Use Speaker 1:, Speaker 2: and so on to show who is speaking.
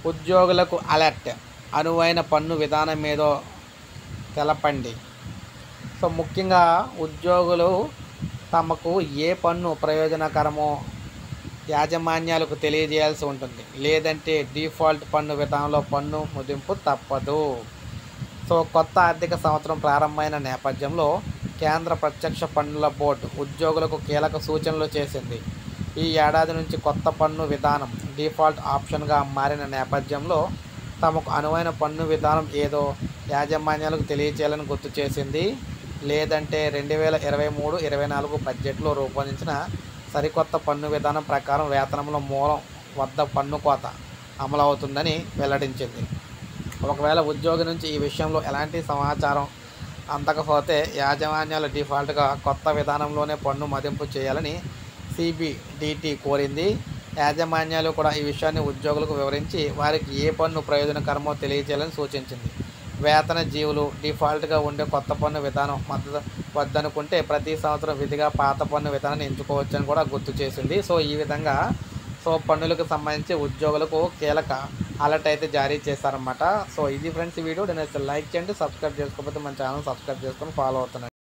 Speaker 1: ఉద్యోగులకు అలర్ట్ అనువైన పన్ను విధానం ఏదో తెలపండి సో ముఖ్యంగా ఉద్యోగులు తమకు ఏ పన్ను ప్రయోజనకరమో యాజమాన్యాలకు తెలియజేయాల్సి ఉంటుంది లేదంటే డిఫాల్ట్ పన్ను విధానంలో పన్ను ముదింపు తప్పదు సో కొత్త ఆర్థిక సంవత్సరం ప్రారంభమైన నేపథ్యంలో కేంద్ర ప్రత్యక్ష పన్నుల బోర్డు ఉద్యోగులకు కీలక సూచనలు చేసింది ఈ ఏడాది నుంచి కొత్త పన్ను విధానం డిఫాల్ట్ ఆప్షన్గా మారిన నేపథ్యంలో తమకు అనువైన పన్ను విధానం ఏదో యాజమాన్యాలకు తెలియచేయాలని గుర్తు చేసింది లేదంటే రెండు వేల ఇరవై మూడు ఇరవై నాలుగు బడ్జెట్లో రూపొందించిన సరికొత్త పన్ను విధానం ప్రకారం వేతనంలో మూలం వద్ద పన్ను కోత అమలవుతుందని వెల్లడించింది ఒకవేళ ఉద్యోగి నుంచి ఈ విషయంలో ఎలాంటి సమాచారం అందకపోతే యాజమాన్యాలు డిఫాల్ట్గా కొత్త విధానంలోనే పన్ను మదింపు చేయాలని సిబిడిటి కోరింది యాజమాన్యాలు కూడా ఈ విషయాన్ని ఉద్యోగులకు వివరించి వారికి ఏ పన్ను ప్రయోజనకరమో తెలియజేయాలని సూచించింది వేతన జీవులు డిఫాల్ట్గా ఉండే కొత్త పన్ను విధానం మద్దతు వద్దనుకుంటే ప్రతి సంవత్సరం విధిగా పాత పన్ను విధానాన్ని ఎంచుకోవచ్చని కూడా గుర్తు చేసింది సో ఈ విధంగా సో పన్నులకు సంబంధించి ఉద్యోగులకు కీలక అలర్ట్ అయితే జారీ చేశారన్నమాట సో ఇది ఫ్రెండ్స్ ఈ వీడియో నేను లైక్ చేయండి సబ్స్క్రైబ్ చేసుకోకపోతే మన ఛానల్ సబ్స్క్రైబ్ చేసుకొని ఫాలో అవుతున్నాను